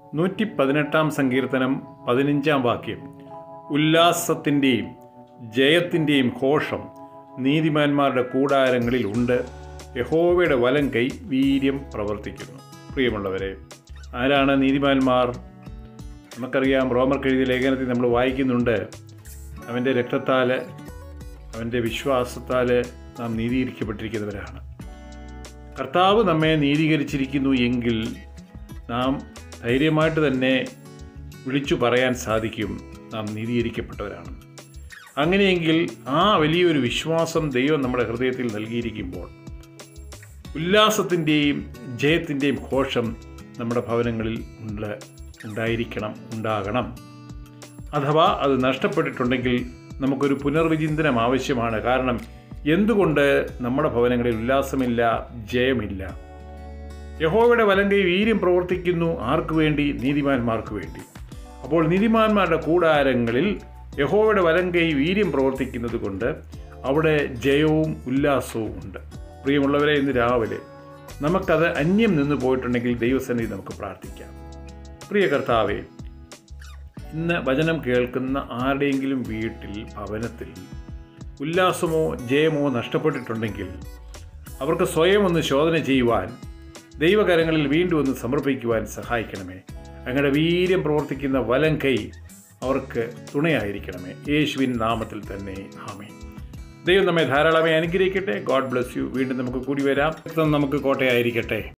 നൂറ്റി പതിനെട്ടാം സങ്കീർത്തനം പതിനഞ്ചാം വാക്യം ഉല്ലാസത്തിൻ്റെയും ജയത്തിൻ്റെയും ഘോഷം നീതിമാന്മാരുടെ കൂടാരങ്ങളിൽ ഉണ്ട് യഹോവയുടെ വലം കൈ വീര്യം പ്രവർത്തിക്കുന്നു പ്രിയമുള്ളവരെ ആരാണ് നീതിമാന്മാർ നമുക്കറിയാം റോമർക്ക് എഴുതിയ ലേഖനത്തിൽ നമ്മൾ വായിക്കുന്നുണ്ട് അവൻ്റെ രക്തത്താൽ അവൻ്റെ വിശ്വാസത്താൽ നാം നീതീകരിക്കപ്പെട്ടിരിക്കുന്നവരാണ് കർത്താവ് നമ്മെ നീതീകരിച്ചിരിക്കുന്നു എങ്കിൽ നാം ധൈര്യമായിട്ട് തന്നെ വിളിച്ചു പറയാൻ സാധിക്കും നാം നീതീകരിക്കപ്പെട്ടവരാണ് അങ്ങനെയെങ്കിൽ ആ വലിയൊരു വിശ്വാസം ദൈവം നമ്മുടെ ഹൃദയത്തിൽ നൽകിയിരിക്കുമ്പോൾ ഉല്ലാസത്തിൻ്റെയും ജയത്തിൻ്റെയും ഘോഷം നമ്മുടെ ഭവനങ്ങളിൽ ഉണ്ട് ഉണ്ടായിരിക്കണം ഉണ്ടാകണം അഥവാ അത് നഷ്ടപ്പെട്ടിട്ടുണ്ടെങ്കിൽ നമുക്കൊരു പുനർവിചിന്തനം ആവശ്യമാണ് കാരണം എന്തുകൊണ്ട് നമ്മുടെ ഭവനങ്ങളിൽ ഉല്ലാസമില്ല ജയമില്ല യഹോവയുടെ വലങ്കൈ വീര്യം പ്രവർത്തിക്കുന്നു ആർക്കു വേണ്ടി നീതിമാന്മാർക്ക് വേണ്ടി അപ്പോൾ നീതിമാന്മാരുടെ കൂടാരങ്ങളിൽ യഹോവയുടെ വലങ്കൈ വീര്യം പ്രവർത്തിക്കുന്നത് കൊണ്ട് അവിടെ ജയവും ഉല്ലാസവും ഉണ്ട് പ്രിയമുള്ളവരെ ഇന്ന് രാവിലെ നമുക്കത് അന്യം നിന്ന് പോയിട്ടുണ്ടെങ്കിൽ ദൈവസന്നിധി നമുക്ക് പ്രാർത്ഥിക്കാം പ്രിയ കർത്താവേ ഇന്ന് വചനം കേൾക്കുന്ന ആരുടെയെങ്കിലും വീട്ടിൽ ഭവനത്തിൽ ഉല്ലാസമോ ജയമോ നഷ്ടപ്പെട്ടിട്ടുണ്ടെങ്കിൽ അവർക്ക് സ്വയം ഒന്ന് ശോധന ചെയ്യുവാൻ ദൈവകരങ്ങളിൽ വീണ്ടും ഒന്ന് സമർപ്പിക്കുവാൻ സഹായിക്കണമേ അങ്ങയുടെ വീര്യം പ്രവർത്തിക്കുന്ന വലം കൈ അവർക്ക് തുണയായിരിക്കണമേ യേശുവിൻ നാമത്തിൽ തന്നെ ആമേ ദൈവം നമ്മെ ധാരാളമായി അനുഗ്രഹിക്കട്ടെ ഗോഡ് ബ്ലസ് യു വീണ്ടും നമുക്ക് കൂടി വരാം നമുക്ക് കോട്ടയായിരിക്കട്ടെ